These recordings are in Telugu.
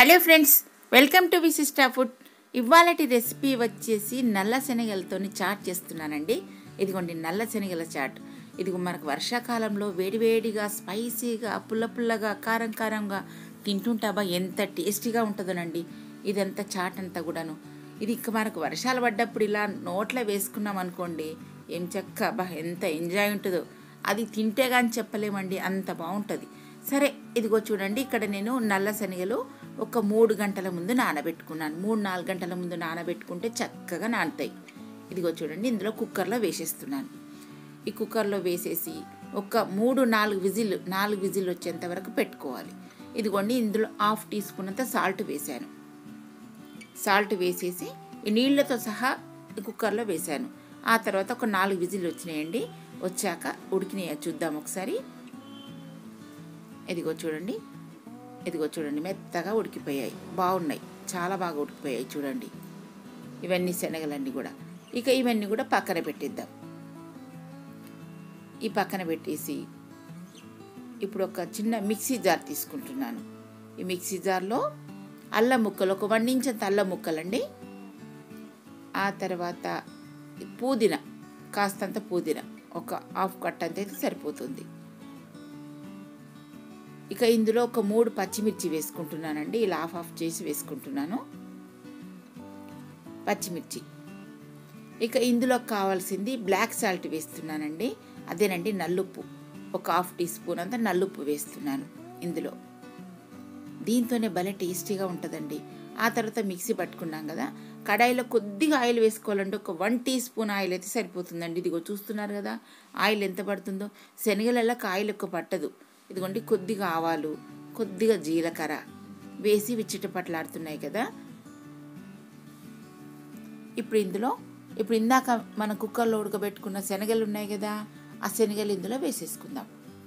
hello friends welcome to Vishishta food ఇవాళటి రెసిపీ వచ్చేసి నల్ల శనగలతో చాట్ చేస్తున్నానండి ఇదిగోండి నల్ల శనగల చాట్ ఇది మనకు వర్షాకాలంలో వేడివేడిగా స్పైసీగా పుల్ల పుల్లగా కారం కారంగా తింటుంటాబా ఎంత టేస్టీగా ఉంటుందోనండి ఇదంతా చాట్ అంతా కూడాను ఇది ఇక మనకు వర్షాలు పడ్డప్పుడు ఇలా నోట్లో వేసుకున్నాం అనుకోండి ఏం చక్క బా ఎంత ఎంజాయ్ ఉంటుందో అది తింటే కానీ చెప్పలేమండి అంత బాగుంటుంది సరే ఇదిగో చూడండి ఇక్కడ నేను నల్ల శనగలు ఒక మూడు గంటల ముందు నానబెట్టుకున్నాను మూడు నాలుగు గంటల ముందు నానబెట్టుకుంటే చక్కగా నానుతాయి ఇదిగో చూడండి ఇందులో కుక్కర్లో వేసేస్తున్నాను ఈ కుక్కర్లో వేసేసి ఒక మూడు నాలుగు విజిల్ నాలుగు విజిల్ వచ్చేంత వరకు పెట్టుకోవాలి ఇదిగోండి ఇందులో హాఫ్ టీ స్పూన్ అంతా సాల్ట్ వేశాను సాల్ట్ వేసేసి ఈ నీళ్ళతో సహా ఈ కుక్కర్లో వేశాను ఆ తర్వాత ఒక నాలుగు విజిల్ వచ్చినాయండి వచ్చాక ఉడికినాయా చూద్దాం ఒకసారి ఇదిగో చూడండి ఇదిగో చూడండి మెత్తగా ఉడికిపోయాయి బాగున్నాయి చాలా బాగా ఉడికిపోయాయి చూడండి ఇవన్నీ శనగలన్నీ కూడా ఇక ఇవన్నీ కూడా పక్కన పెట్టిద్దాం ఈ పక్కన పెట్టేసి ఇప్పుడు ఒక చిన్న మిక్సీ జార్ తీసుకుంటున్నాను ఈ మిక్సీ జార్లో అల్లం ముక్కలు ఒక వన్ ఇంచ్ అంత అల్లం ముక్కలండి ఆ తర్వాత పుదీనా కాస్తంత పుదీనా ఒక హాఫ్ కట్ అంత అయితే సరిపోతుంది ఇక ఇందులో ఒక మూడు పచ్చిమిర్చి వేసుకుంటున్నానండి ఇలా హాఫ్ హాఫ్ చేసి వేసుకుంటున్నాను పచ్చిమిర్చి ఇక ఇందులో కావాల్సింది బ్లాక్ సాల్ట్ వేస్తున్నానండి అదేనండి నల్లుప్పు ఒక హాఫ్ టీ స్పూన్ అంతా నల్లుప్పు వేస్తున్నాను ఇందులో దీంతోనే భలే టేస్టీగా ఉంటుందండి ఆ తర్వాత మిక్సీ పట్టుకున్నాం కదా కడాయిలో కొద్దిగా ఆయిల్ వేసుకోవాలంటే ఒక వన్ టీ స్పూన్ ఆయిల్ అయితే సరిపోతుందండి ఇదిగో చూస్తున్నారు కదా ఆయిల్ ఎంత పడుతుందో శనగలకి ఆయిల్ ఎక్కువ పట్టదు ఇదిగోండి కొద్దిగా ఆవాలు కొద్దిగా జీలకర్ర వేసి విచ్చిటపట్లాడుతున్నాయి కదా ఇప్పుడు ఇందులో ఇప్పుడు ఇందాక మన కుక్కర్లో ఉడకబెట్టుకున్న శనగలు ఉన్నాయి కదా ఆ శనగలు ఇందులో వేసేసుకుందాం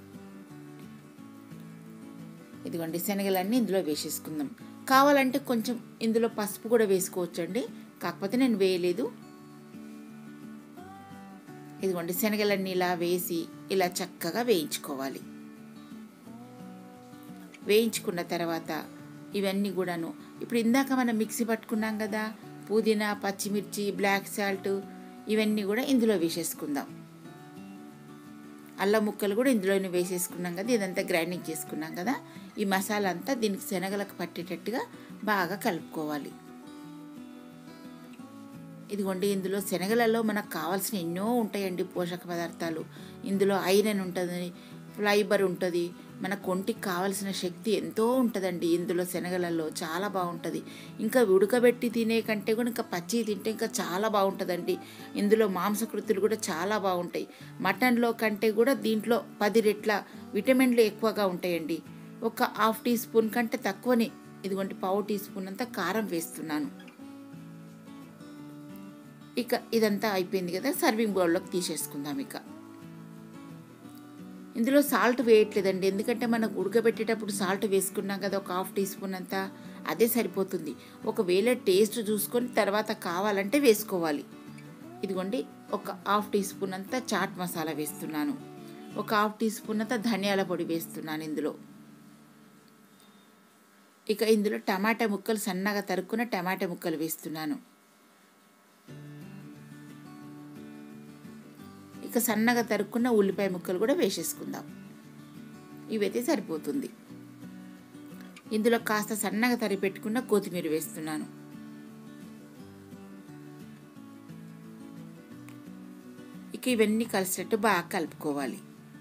ఇదిగోండి శనగలన్నీ ఇందులో వేసేసుకుందాం కావాలంటే కొంచెం ఇందులో పసుపు కూడా వేసుకోవచ్చండి కాకపోతే నేను వేయలేదు ఇదిగోండి శనగలన్నీ ఇలా వేసి ఇలా చక్కగా వేయించుకోవాలి వేయించుకున్న తర్వాత ఇవన్నీ కూడాను ఇప్పుడు ఇందాక మనం మిక్సీ పట్టుకున్నాం కదా పుదీనా పచ్చిమిర్చి బ్లాక్ సాల్ట్ ఇవన్నీ కూడా ఇందులో వేసేసుకుందాం అల్లం ముక్కలు కూడా ఇందులోనే వేసేసుకున్నాం కదా ఇదంతా గ్రైండింగ్ చేసుకున్నాం కదా ఈ మసాలా అంతా దీనికి శనగలకు పట్టేటట్టుగా బాగా కలుపుకోవాలి ఇదిగోండి ఇందులో శనగలలో మనకు కావాల్సిన ఎన్నో ఉంటాయండి పోషక పదార్థాలు ఇందులో ఐరన్ ఉంటుంది ఫైబర్ ఉంటుంది మన కొంటికి కావలసిన శక్తి ఎంతో ఉంటుందండి ఇందులో శనగలలో చాలా బాగుంటుంది ఇంకా ఉడకబెట్టి తినే కంటే కూడా ఇంకా పచ్చి తింటే ఇంకా చాలా బాగుంటుందండి ఇందులో మాంసకృతులు కూడా చాలా బాగుంటాయి మటన్లో కంటే కూడా దీంట్లో పది రెట్ల విటమిన్లు ఎక్కువగా ఉంటాయండి ఒక హాఫ్ టీ స్పూన్ కంటే తక్కువనే ఇదిగోండి పావు టీ స్పూన్ అంతా కారం వేస్తున్నాను ఇక ఇదంతా అయిపోయింది కదా సర్వింగ్ బౌల్లోకి తీసేసుకుందాం ఇక ఇందులో సాల్ట్ వేయట్లేదండి ఎందుకంటే మనం ఉడకబెట్టేటప్పుడు సాల్ట్ వేసుకున్నాం కదా ఒక హాఫ్ టీ స్పూన్ అంతా అదే సరిపోతుంది ఒకవేళ టేస్ట్ చూసుకొని తర్వాత కావాలంటే వేసుకోవాలి ఇదిగోండి ఒక హాఫ్ టీ స్పూన్ అంతా చాట్ మసాలా వేస్తున్నాను ఒక హాఫ్ టీ స్పూన్ అంతా ధనియాల పొడి వేస్తున్నాను ఇందులో ఇక ఇందులో టమాటా ముక్కలు సన్నగా తరుక్కున్న టమాటా ముక్కలు వేస్తున్నాను ఇక సన్నగా తరుక్కున్న ఉల్లిపాయ ముక్కలు కూడా వేసేసుకుందాం ఇవైతే సరిపోతుంది ఇందులో కాస్త సన్నగా తరి పెట్టుకున్న కొత్తిమీర వేస్తున్నాను ఇక ఇవన్నీ కలిసినట్టు బాగా కలుపుకోవాలి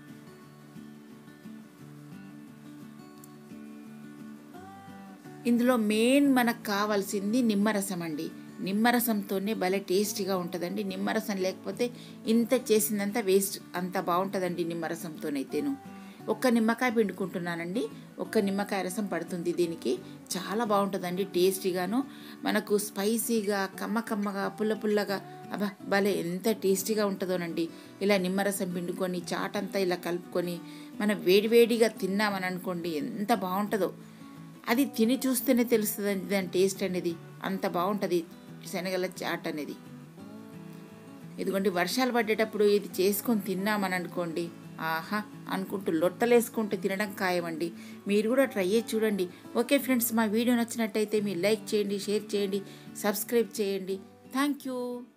ఇందులో మెయిన్ మనకు కావాల్సింది నిమ్మరసం అండి నిమ్మరసంతోనే భలే టేస్టీగా ఉంటుందండి నిమ్మరసం లేకపోతే ఇంత చేసిందంతా వేస్ట్ అంత బాగుంటుందండి నిమ్మరసంతోనైతేను ఒక్క నిమ్మకాయ పిండుకుంటున్నానండి ఒక్క నిమ్మకాయ రసం పడుతుంది దీనికి చాలా బాగుంటుందండి టేస్టీగాను మనకు స్పైసీగా కమ్మ కమ్మగా పుల్ల పుల్లగా అబ్బా భలే ఎంత టేస్టీగా ఉంటుందోనండి ఇలా నిమ్మరసం పిండుకొని చాట్ అంతా ఇలా కలుపుకొని మనం వేడివేడిగా తిన్నామని అనుకోండి ఎంత బాగుంటుందో అది తిని చూస్తేనే తెలుస్తుంది దాని టేస్ట్ అనేది అంత బాగుంటుంది శనగల చాట్ అనేది ఇదిగోండి వర్షాలు పడేటప్పుడు ఇది చేసుకొని తిన్నామని అనుకోండి ఆహా అనుకుంటూ లొట్టలేసుకుంటూ తినడం ఖాయమండి మీరు కూడా ట్రై చేసి చూడండి ఓకే ఫ్రెండ్స్ మా వీడియో నచ్చినట్టయితే మీరు లైక్ చేయండి షేర్ చేయండి సబ్స్క్రైబ్ చేయండి థ్యాంక్ యూ